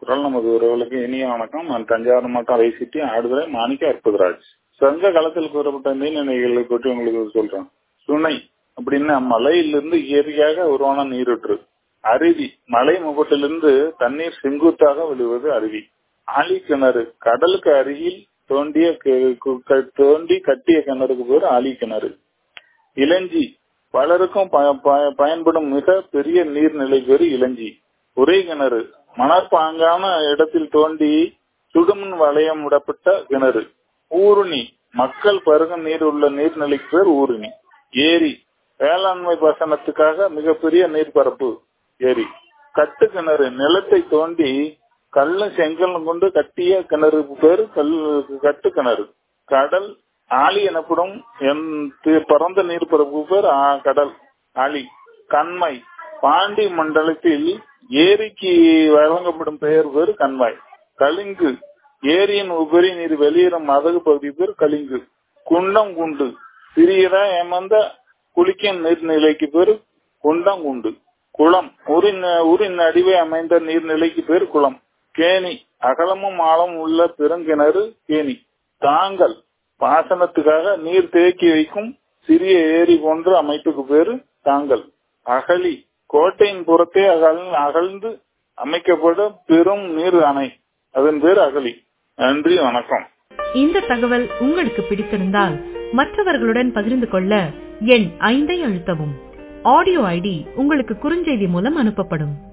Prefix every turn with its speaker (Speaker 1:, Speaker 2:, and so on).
Speaker 1: குரல் நமது உறவுகளுக்கு இனிய வணக்கம் நான் தஞ்சாவூர் மாவட்டம் ரைசிட்டி ஆடுதுறை மாணிக்க அற்புதராஜ் சங்க காலத்தில் கூறப்பட்ட நீர்நிலைகளை பற்றி உங்களுக்கு சொல்றேன் சுனை அப்படின்னா மலையிலிருந்து இயற்கையாக உருவான நீரூற்று அருவி மலை முகட்டிலிருந்து தண்ணீர் செங்குத்தாக விழுவது அருவி ஆழி கிணறு கடலுக்கு அருகில் தோண்டிய தோண்டி கட்டிய கிணறுக்கு பேர் ஆழி கிணறு இளஞ்சி பலருக்கும் பயன்படும் மிக பெரிய நீர்நிலை பேரு இளஞ்சி ஒரே கிணறு மணற்பாங்கான இடத்தில் தோண்டி சுடுமண் வளையம் விடப்பட்ட கிணறு ஊருணி மக்கள் பருகும் நீர் உள்ள நீர்நிலைக்கு பேர் ஊருணி ஏரி வேளாண்மை பாசனத்துக்காக மிகப்பெரிய நீர்பரப்பு ஏரி கட்டு கிணறு நிலத்தை தோண்டி கல்லும் செங்கலும் கொண்டு கட்டிய கிணறு பேர் கல் கட்டு கிணறு கடல் ஆழி எனப்படும் பரந்த நீர்பரப்பு பேர் கடல் ஆழி கண்மை பாண்டி மண்டலத்தில் ஏரிக்கு வழங்கப்படும் பெயர் பேர் கண்மாய் கலிங்கு ஏரியின் உபரி நீர் வெளியேறும் மதகு பகுதி பேர் கலிங்கு குண்டம் குண்டு சிறியதா ஏமாந்த குளிக்கும் நீர்நிலைக்கு பேர் குண்டங்குண்டு குளம் ஊரின் ஊரின் அடிவை அமைந்த நீர்நிலைக்கு பேர் குளம் கேணி அகலமும் ஆழமும் உள்ள பெருங்கிணறு கேணி தாங்கல் பாசனத்துக்காக நீர் தேக்கி வைக்கும் சிறிய ஏரி போன்ற அமைப்புக்கு பேரு தாங்கல் அகலி கோட்டையின் புறத்தே அகல் அகழ்ந்து அமைக்கப்படும் பெரும் நீர் அணை அதன் பேர் அகலி நன்றி வணக்கம்
Speaker 2: இந்த தகவல் உங்களுக்கு பிடித்திருந்தால் மற்றவர்களுடன் பகிர்ந்து கொள்ள எண் ஐந்தை அழுத்தவும் ஆடியோ ஐடி உங்களுக்கு குறுஞ்செய்தி மூலம் அனுப்பப்படும்